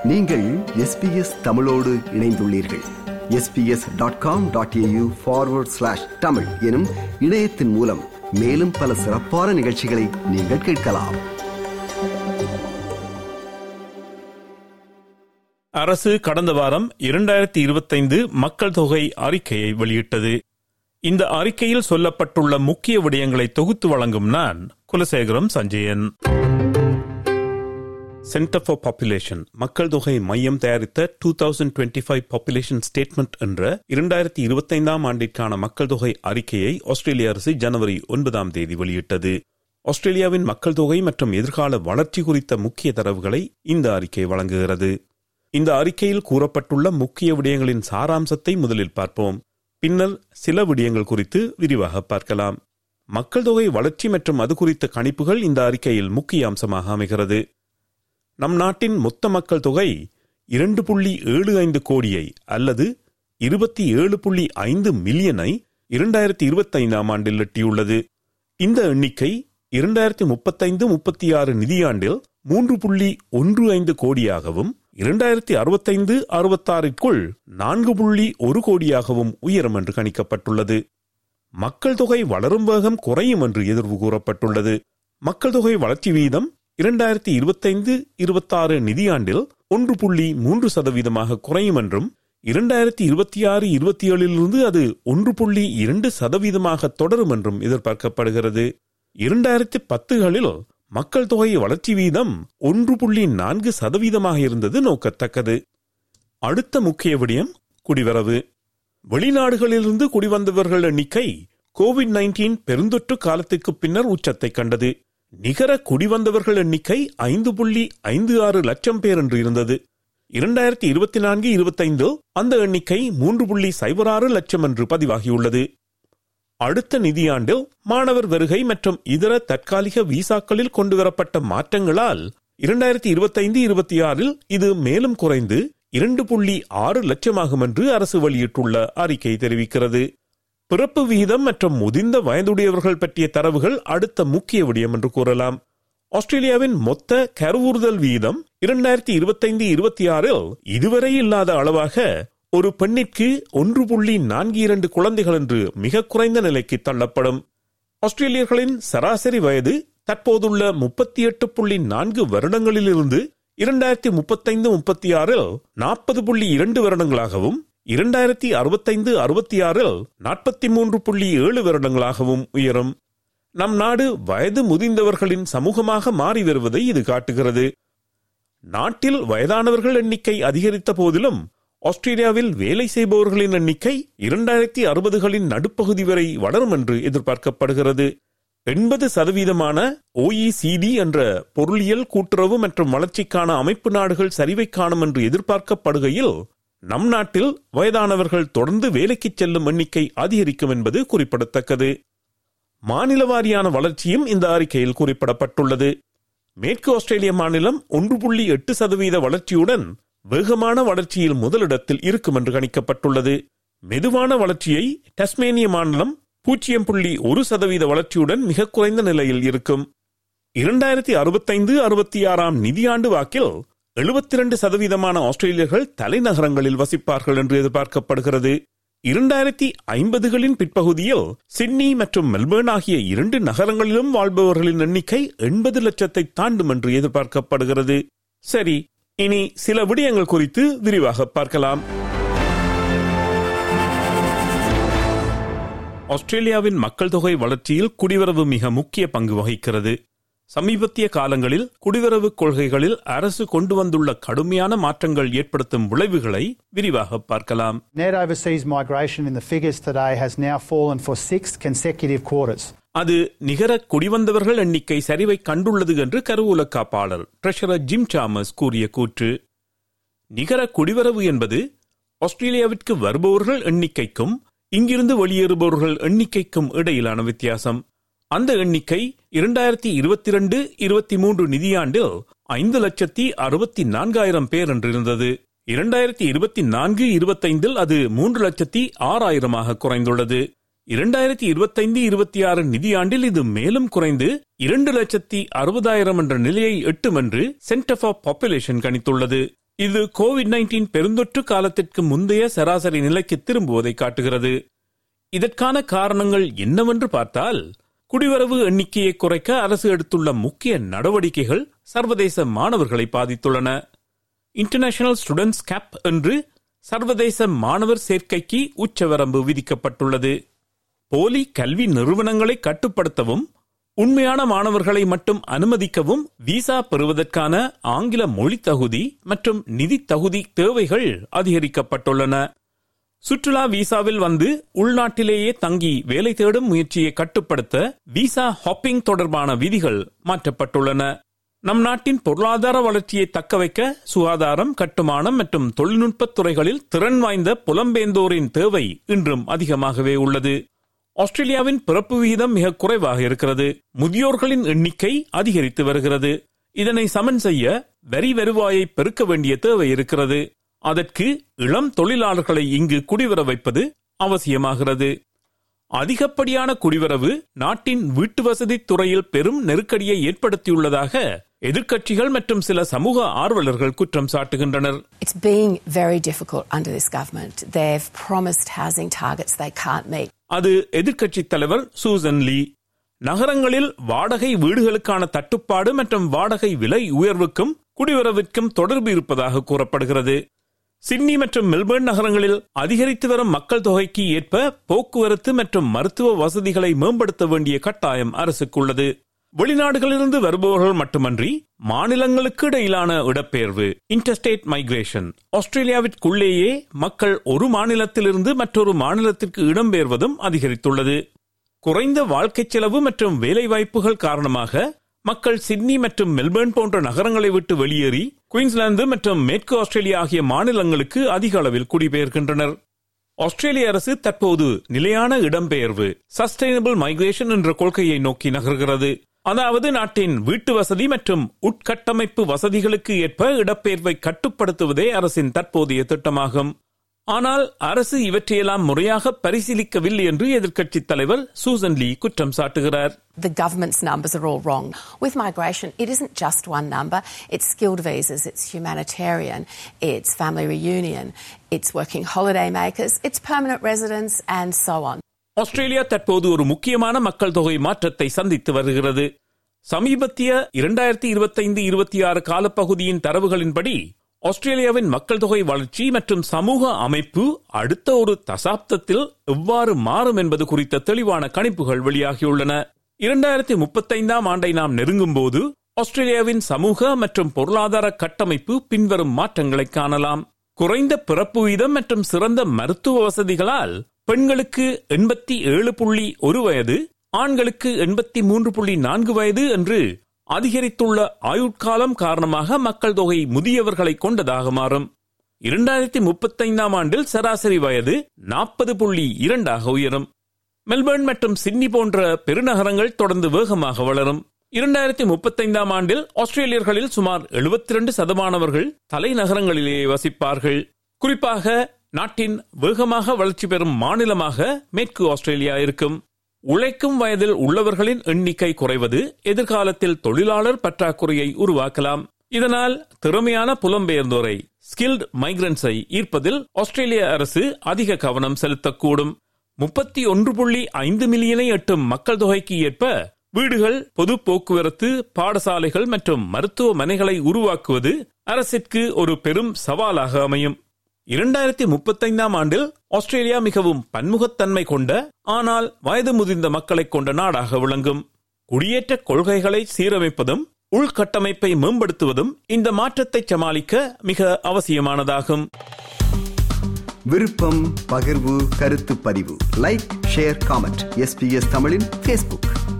நீங்கள் எஸ்பிஎஸ் தமிழோடு இணைந்துள்ளீர்கள் SBS dot com dot AU forward slash Tamil எனும் இணையத்தின் மூலம் மேலும் பல சிறப்பான நிகழ்ச்சிகளை நீங்கள் கேட்கலாம் அரசு கடந்த வாரம் இரண்டாயிரத்தி இருபத்தைந்து மக்கள் தொகை அறிக்கையை வெளியிட்டது இந்த அறிக்கையில் சொல்லப்பட்டுள்ள முக்கிய விடயங்களை தொகுத்து வழங்கும் நான் Kulasekaram Sanjayan centre for population மக்கள் தொகை மையம் தயாரித்த two thousand twenty five population statement என்ற இரண்டாயிரத்தி இருபத்தைந்தாம் ஆண்டிற்கான மக்கள் தொகை அறிக்கையை ஆஸ்திரேலிய அரசு ஜனவரி ஒன்பதாம் தேதி வெளியிட்டது ஆஸ்திரேலியாவின் மக்கள் தொகை மற்றும் எதிர்கால வளர்ச்சி குறித்த முக்கிய தரவுகளை இந்த அறிக்கை வழங்குகிறது இந்த அறிக்கையில் கூறப்பட்டுள்ள முக்கிய விடயங்களின் சாராம்சத்தை முதலில் பார்ப்போம் பின்னர் சில விடயங்கள் குறித்து விரிவாக பார்க்கலாம் மக்கள் தொகை வளர்ச்சி மற்றும் அது குறித்த கணிப்புகள் இந்த அறிக்கையில் முக்கிய அம்சமாக அமைகிறது நம் நாட்டின் மொத்த மக்கள் தொகை இரண்டு புள்ளி ஏழு ஐந்து கோடியை அல்லது இருபத்தி ஏழு புள்ளி ஐந்து மில்லியனை இரண்டாயிரத்தி இருபத்தி ஐந்தாம் ஆண்டில் எட்டியுள்ளது இந்த எண்ணிக்கை இரண்டாயிரத்தி முப்பத்தைந்து முப்பத்தி ஆறு நிதியாண்டில் மூன்று புள்ளி ஒன்று ஐந்து கோடியாகவும் இரண்டாயிரத்தி அறுபத்தைந்து அறுபத்தாறிற்குள் நான்கு புள்ளி ஒரு கோடியாகவும் உயரும் என்று கணிக்கப்பட்டுள்ளது மக்கள் தொகை வளரும் வேகம் குறையும் என்று எதிர்வு கூறப்பட்டுள்ளது மக்கள் தொகை வளர்ச்சி வீதம் இரண்டாயிரத்தி இருபத்தைந்து இருபத்தாறு நிதியாண்டில் ஒன்று புள்ளி மூன்று சதவீதமாக குறையும் என்றும் இரண்டாயிரத்தி இருபத்தி ஆறு இருபத்தி ஏழிலிருந்து அது ஒன்று புள்ளி இரண்டு சதவீதமாக தொடரும் என்றும் எதிர்பார்க்கப்படுகிறது இரண்டாயிரத்தி பத்துகளில் மக்கள் தொகை வளர்ச்சி வீதம் ஒன்று புள்ளி நான்கு சதவீதமாக இருந்தது நோக்கத்தக்கது அடுத்த முக்கிய விடயம் குடிவரவு வெளிநாடுகளிலிருந்து குடிவந்தவர்கள் எண்ணிக்கை கோவிட் நைன்டீன் பெருந்தொற்று காலத்திற்கு பின்னர் உச்சத்தை கண்டது நிகர குடிவந்தவர்கள் எண்ணிக்கை ஐந்து புள்ளி ஐந்து ஆறு லட்சம் பேர் என்று இருந்தது இரண்டாயிரத்தி இருபத்தி நான்கு இருபத்தைந்து அந்த எண்ணிக்கை மூன்று புள்ளி சைபர் ஆறு லட்சம் என்று பதிவாகியுள்ளது அடுத்த நிதியாண்டில் மாணவர் வருகை மற்றும் இதர தற்காலிக விசாக்களில் கொண்டுவரப்பட்ட மாற்றங்களால் இரண்டாயிரத்தி இருபத்தைந்து இருபத்தி ஆறில் இது மேலும் குறைந்து இரண்டு புள்ளி ஆறு லட்சமாகும் என்று அரசு வெளியிட்டுள்ள அறிக்கை தெரிவிக்கிறது பிறப்பு வீதம் மற்றும் முதிர்ந்த வயதுடையவர்கள் பற்றிய தரவுகள் அடுத்த முக்கிய விடயம் என்று கூறலாம் ஆஸ்திரேலியாவின் மொத்த கருவுறுதல் வீதம் இரண்டாயிரத்தி இருபத்தைந்து இருபத்தி ஆறில் இதுவரை இல்லாத அளவாக ஒரு பெண்ணிற்கு ஒன்று புள்ளி நான்கு இரண்டு குழந்தைகள் என்று மிக குறைந்த நிலைக்கு தள்ளப்படும் ஆஸ்திரேலியர்களின் சராசரி வயது தற்போதுள்ள முப்பத்தி எட்டு புள்ளி நான்கு வருடங்களிலிருந்து இரண்டாயிரத்தி முப்பத்தைந்து முப்பத்தி ஆறில் நாற்பது புள்ளி இரண்டு வருடங்களாகவும் இரண்டாயிரத்தி அறுபத்தைந்து அறுபத்தி ஆறில் நாற்பத்தி மூன்று புள்ளி ஏழு வருடங்களாகவும் உயரும் நம் நாடு வயது முதிர்ந்தவர்களின் சமூகமாக மாறி வருவதை இது காட்டுகிறது நாட்டில் வயதானவர்கள் எண்ணிக்கை அதிகரித்த போதிலும் ஆஸ்திரேலியாவில் வேலை செய்பவர்களின் எண்ணிக்கை இரண்டாயிரத்தி அறுபதுகளின் நடுப்பகுதி வரை வளரும் என்று எதிர்பார்க்கப்படுகிறது எண்பது சதவீதமான ஓஇசிடி என்ற பொருளியல் கூட்டுறவு மற்றும் வளர்ச்சிக்கான அமைப்பு நாடுகள் சரிவை காணும் என்று எதிர்பார்க்கப்படுகையில் நம் நாட்டில் வயதானவர்கள் தொடர்ந்து வேலைக்கு செல்லும் எண்ணிக்கை அதிகரிக்கும் என்பது குறிப்பிடத்தக்கது மாநில வாரியான வளர்ச்சியும் இந்த அறிக்கையில் குறிப்பிடப்பட்டுள்ளது மேற்கு ஆஸ்திரேலிய மாநிலம் ஒன்று புள்ளி எட்டு சதவீத வளர்ச்சியுடன் வேகமான வளர்ச்சியில் முதலிடத்தில் இருக்கும் என்று கணிக்கப்பட்டுள்ளது மெதுவான வளர்ச்சியை டஸ்மேனிய மாநிலம் பூஜ்ஜியம் புள்ளி ஒரு சதவீத வளர்ச்சியுடன் மிக குறைந்த நிலையில் இருக்கும் இரண்டாயிரத்தி அறுபத்தைந்து அறுபத்தி ஆறாம் நிதியாண்டு வாக்கில் எழுபத்தி இரண்டு சதவீதமான ஆஸ்திரேலியர்கள் தலைநகரங்களில் வசிப்பார்கள் என்று எதிர்பார்க்கப்படுகிறது இரண்டாயிரத்தி ஐம்பதுகளின் பிற்பகுதியில் சிட்னி மற்றும் மெல்பர்ன் ஆகிய இரண்டு நகரங்களிலும் வாழ்பவர்களின் எண்ணிக்கை எண்பது லட்சத்தை தாண்டும் என்று எதிர்பார்க்கப்படுகிறது சரி இனி சில விடயங்கள் குறித்து விரிவாக பார்க்கலாம் ஆஸ்திரேலியாவின் மக்கள் தொகை வளர்ச்சியில் குடிவரவு மிக முக்கிய பங்கு வகிக்கிறது சமீபத்திய காலங்களில் குடிவரவு கொள்கைகளில் அரசு கொண்டு வந்துள்ள கடுமையான மாற்றங்கள் ஏற்படுத்தும் விளைவுகளை விரிவாக பார்க்கலாம் Net overseas migration in the figures today has now fallen for six consecutive quarters. அது நிகர குடிவந்தவர்கள் எண்ணிக்கை சரிவை கண்டுள்ளது என்று கருவூல காப்பாளர் ட்ரெஷரர் ஜிம் சாமஸ் கூறிய கூற்று நிகர குடிவரவு என்பது ஆஸ்திரேலியாவிற்கு வருபவர்கள் எண்ணிக்கைக்கும் இங்கிருந்து வெளியேறுபவர்கள் எண்ணிக்கைக்கும் இடையிலான வித்தியாசம் அந்த எண்ணிக்கை இரண்டாயிரத்தி இருபத்தி இரண்டு இருபத்தி மூன்று நிதியாண்டில் ஐந்து லட்சத்தி அறுபத்தி நான்காயிரம் பேர் என்றிருந்தது இரண்டாயிரத்தி இருபத்தி நான்கு இருபத்தைந்தில் அது மூன்று லட்சத்தி ஆறாயிரமாக குறைந்துள்ளது இரண்டாயிரத்தி இருபத்தைந்து இருபத்தி ஆறு நிதியாண்டில் இது மேலும் குறைந்து இரண்டு லட்சத்தி அறுபதாயிரம் என்ற நிலையை எட்டும் என்று சென்டர் ஃபார் பாப்புலேஷன் கணித்துள்ளது இது கோவிட் நைன்டீன் பெருந்தொற்று காலத்திற்கு முந்தைய சராசரி நிலைக்கு திரும்புவதை காட்டுகிறது இதற்கான காரணங்கள் என்னவென்று பார்த்தால் குடிவரவு எண்ணிக்கையை குறைக்க அரசு எடுத்துள்ள முக்கிய நடவடிக்கைகள் சர்வதேச மாணவர்களை பாதித்துள்ளன இன்டர்நேஷனல் ஸ்டூடெண்ட்ஸ் கேப் என்று சர்வதேச மாணவர் சேர்க்கைக்கு உச்சவரம்பு விதிக்கப்பட்டுள்ளது போலி கல்வி நிறுவனங்களை கட்டுப்படுத்தவும் உண்மையான மாணவர்களை மட்டும் அனுமதிக்கவும் விசா பெறுவதற்கான ஆங்கில மொழி தகுதி மற்றும் நிதி தகுதி தேவைகள் அதிகரிக்கப்பட்டுள்ளன சுற்றுலா விசாவில் வந்து உள்நாட்டிலேயே தங்கி வேலை தேடும் முயற்சியை கட்டுப்படுத்த விசா ஹாப்பிங் தொடர்பான விதிகள் மாற்றப்பட்டுள்ளன நம் நாட்டின் பொருளாதார வளர்ச்சியை தக்கவைக்க சுகாதாரம் கட்டுமானம் மற்றும் தொழில்நுட்ப துறைகளில் திறன் வாய்ந்த புலம்பெயர்ந்தோரின் தேவை இன்றும் அதிகமாகவே உள்ளது ஆஸ்திரேலியாவின் பிறப்பு விகிதம் மிக குறைவாக இருக்கிறது முதியோர்களின் எண்ணிக்கை அதிகரித்து வருகிறது இதனை சமன் செய்ய வரி வருவாயை பெருக்க வேண்டிய தேவை இருக்கிறது அதற்கு இளம் தொழிலாளர்களை இங்கு குடிவர வைப்பது அவசியமாகிறது அதிகப்படியான குடிவரவு நாட்டின் வீட்டு வசதி துறையில் பெரும் நெருக்கடியை ஏற்படுத்தியுள்ளதாக எதிர்க்கட்சிகள் மற்றும் சில சமூக ஆர்வலர்கள் குற்றம் சாட்டுகின்றனர் It's been very difficult under this government. They've promised housing targets they can't meet. அது எதிர்க்கட்சித் தலைவர் சூசன் லீ நகரங்களில் வாடகை வீடுகளுக்கான தட்டுப்பாடு மற்றும் வாடகை விலை உயர்வுக்கும் குடிவரவிற்கும் தொடர்பு இருப்பதாக கூறப்படுகிறது சிட்னி மற்றும் மெல்பர்ன் நகரங்களில் அதிகரித்து வரும் மக்கள் தொகைக்கு ஏற்ப போக்குவரத்து மற்றும் மருத்துவ வசதிகளை மேம்படுத்த வேண்டிய கட்டாயம் அரசுக்குள்ளது வெளிநாடுகளிலிருந்து வருபவர்கள் மட்டுமன்றி மாநிலங்களுக்கு இடையிலான இடப்பெயர்வு இன்டர்ஸ்டேட் மைக்ரேஷன் ஆஸ்திரேலியாவிற்குள்ளேயே மக்கள் ஒரு மாநிலத்திலிருந்து மற்றொரு மாநிலத்திற்கு இடம்பெயர்வதும் அதிகரித்துள்ளது குறைந்த வாழ்க்கை செலவு மற்றும் வேலை வாய்ப்புகள் காரணமாக மக்கள் சிட்னி மற்றும் மெல்பர்ன் போன்ற நகரங்களை விட்டு வெளியேறி குயின்ஸ்லாந்து மற்றும் மேற்கு ஆஸ்திரேலியா ஆகிய மாநிலங்களுக்கு அதிக அளவில் குடிபெயர்கின்றனர் ஆஸ்திரேலிய அரசு தற்போது நிலையான இடம்பெயர்வு சஸ்டைனபிள் மைக்ரேஷன் என்ற கொள்கையை நோக்கி நகர்கிறது அதாவது நாட்டின் வீட்டு வசதி மற்றும் உட்கட்டமைப்பு வசதிகளுக்கு ஏற்ப இடப்பெயர்வை கட்டுப்படுத்துவதே அரசின் தற்போதைய திட்டமாகும் ஆனால் அரசு இவற்றையெல்லாம் முறையாக பரிசீலிக்கவில்லை என்று எதிர்க்கட்சித் தலைவர் சூசன் லீ குற்றம் சாட்டுகிறார் The government's numbers are all wrong. With migration, it isn't just one number. It's skilled visas, it's humanitarian, it's family reunion, it's working holiday makers, it's permanent residents, and so on. Australia தற்போது ஒரு முக்கியமான மக்கள் தொகை மாற்றத்தை சந்தித்து வருகிறது சமீபத்திய இரண்டாயிரத்தி இருபத்தைந்து இருபத்தி ஆறு காலப்பகுதியின் தரவுகளின்படி ஆஸ்திரேலியாவின் மக்கள் தொகை வளர்ச்சி மற்றும் சமூக அமைப்பு அடுத்த ஒரு தசாப்தத்தில் எவ்வாறு மாறும் என்பது குறித்த தெளிவான கணிப்புகள் வெளியாகியுள்ளன இரண்டாயிரத்தி முப்பத்தைந்தாம் ஆண்டை நாம் நெருங்கும் போது ஆஸ்திரேலியாவின் சமூக மற்றும் பொருளாதார கட்டமைப்பு பின்வரும் மாற்றங்களை காணலாம் குறைந்த பிறப்பு வீதம் மற்றும் சிறந்த மருத்துவ வசதிகளால் பெண்களுக்கு எண்பத்தி ஏழு புள்ளி ஒரு வயது ஆண்களுக்கு எண்பத்தி மூன்று புள்ளி நான்கு வயது என்று அதிகரித்துள்ள ஆயுட்காலம் காரணமாக மக்கள் தொகை முதியவர்களை கொண்டதாக மாறும் இரண்டாயிரத்தி முப்பத்தைந்தாம் ஆண்டில் சராசரி வயது நாற்பது புள்ளி இரண்டாக உயரும் மெல்பர்ன் மற்றும் சிட்னி போன்ற பெருநகரங்கள் தொடர்ந்து வேகமாக வளரும் இரண்டாயிரத்தி முப்பத்தைந்தாம் ஆண்டில் ஆஸ்திரேலியர்களில் சுமார் எழுபத்தி இரண்டு சதமானவர்கள் தலைநகரங்களிலேயே வசிப்பார்கள் குறிப்பாக நாட்டின் வேகமாக வளர்ச்சி பெறும் மாநிலமாக மேற்கு ஆஸ்திரேலியா இருக்கும் உழைக்கும் வயதில் உள்ளவர்களின் எண்ணிக்கை குறைவது எதிர்காலத்தில் தொழிலாளர் பற்றாக்குறையை உருவாக்கலாம் இதனால் திறமையான புலம்பெயர்ந்தோரை ஸ்கில்ட் மைக்ரன்ஸை ஈர்ப்பதில் ஆஸ்திரேலிய அரசு அதிக கவனம் செலுத்தக்கூடும் முப்பத்தி ஒன்று புள்ளி ஐந்து மில்லியனை எட்டும் மக்கள் தொகைக்கு ஏற்ப வீடுகள் பொது போக்குவரத்து பாடசாலைகள் மற்றும் மருத்துவமனைகளை உருவாக்குவது அரசிற்கு ஒரு பெரும் சவாலாக அமையும் இரண்டாயிரத்தி முப்பத்தைந்தாம் ஆண்டில் ஆஸ்திரேலியா மிகவும் பன்முகத்தன்மை கொண்ட ஆனால் வயது முதிர்ந்த மக்களை கொண்ட நாடாக விளங்கும் குடியேற்ற கொள்கைகளை சீரமைப்பதும் உள்கட்டமைப்பை மேம்படுத்துவதும் இந்த மாற்றத்தை சமாளிக்க மிக அவசியமானதாகும் விருப்பம் பகிர்வு கருத்து பதிவு லைக் ஷேர் காமெண்ட் எஸ்பிஎஸ் தமிழின் ஃபேஸ்புக்